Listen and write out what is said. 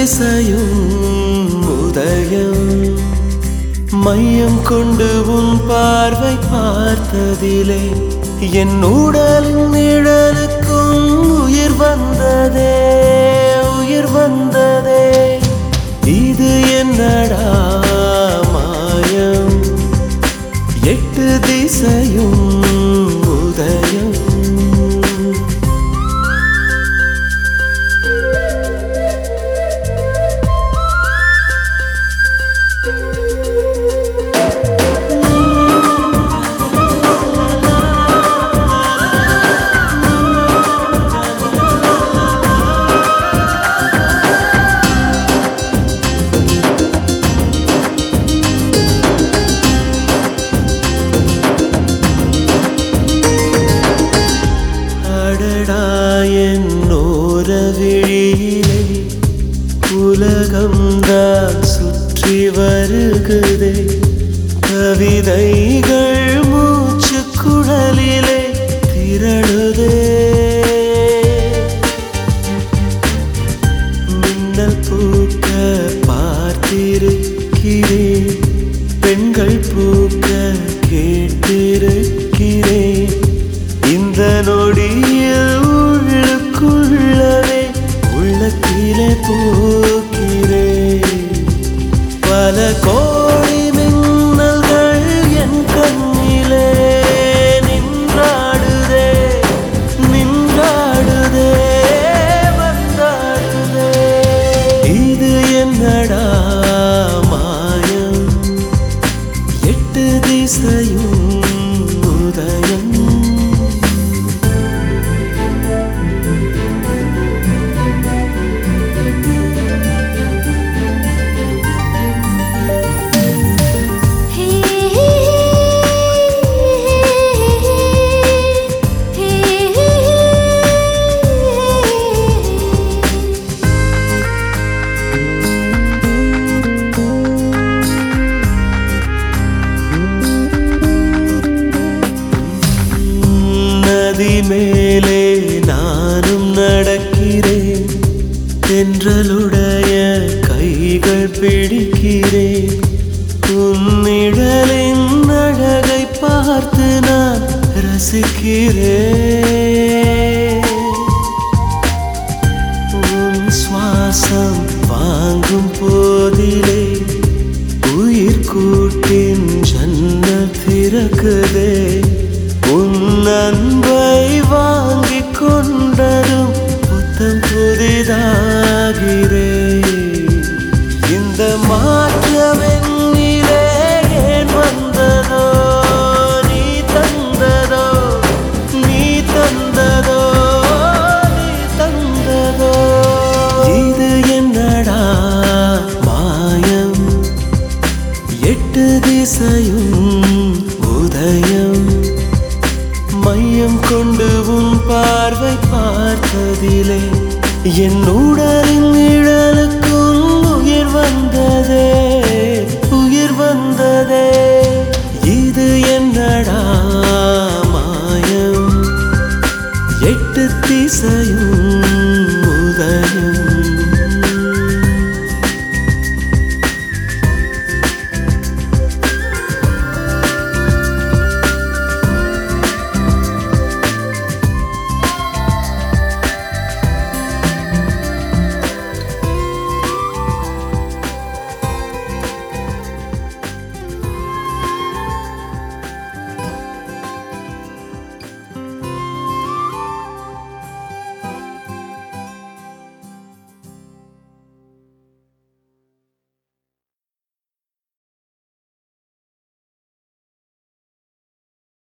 திசையும் உதயம் மையம் கொண்டு உன் பார்வை பார்த்ததிலே என் உடலின் நிழலுக்கும் உயிர் வந்ததே உயிர் வந்ததே இது என்னடா மாயம் எட்டு திசையும் உதயம் அடடா என்னோர விழியிலே உலகம்தான் சுற்றி வருகுதே கவிதைகள் மூச்சு குழலிலே திரளுதே மின்னல் பூக்க பார்த்திருக்கிறேன் பெண்கள் பூக்க கேட்டிருக்கிறேன் இந்த நொடியில் உள்ளுக்குள்ளவே உள்ளத்திலே பூக்கிறேன் பல கோடி மின்னல்கள் என் கண்ணிலே நின்றாடுதே நின்றாடுதே வந்தாடுதே இது என்னடா மாயம் எட்டு திசையும் உதயம் நதி மேலே நானும் நடக்கிறேன் தென்றலுடைய கைகள் பிடிக்கிறேன் உன்னிடலின் அழகை பார்த்து நான் ரசிக்கிறேன் உன் சுவாசம் வாங்கும் போதிலே உயிர் கூட்டின் ஜன்னல் திறக்குதே உன் அன்பை வாங்கிக் கொண்டதும் புத்தம் புதிதாகிறே இந்த மாற்றவெண்ணிலே ஏன் வந்ததோ நீ தந்ததோ நீ தந்ததோ நீ தந்ததோ இது என்னடா மாயம் எட்டு திசையும் உதயம் மையம் கொண்டு உன் பார்வை பார்த்ததிலே என் உடல்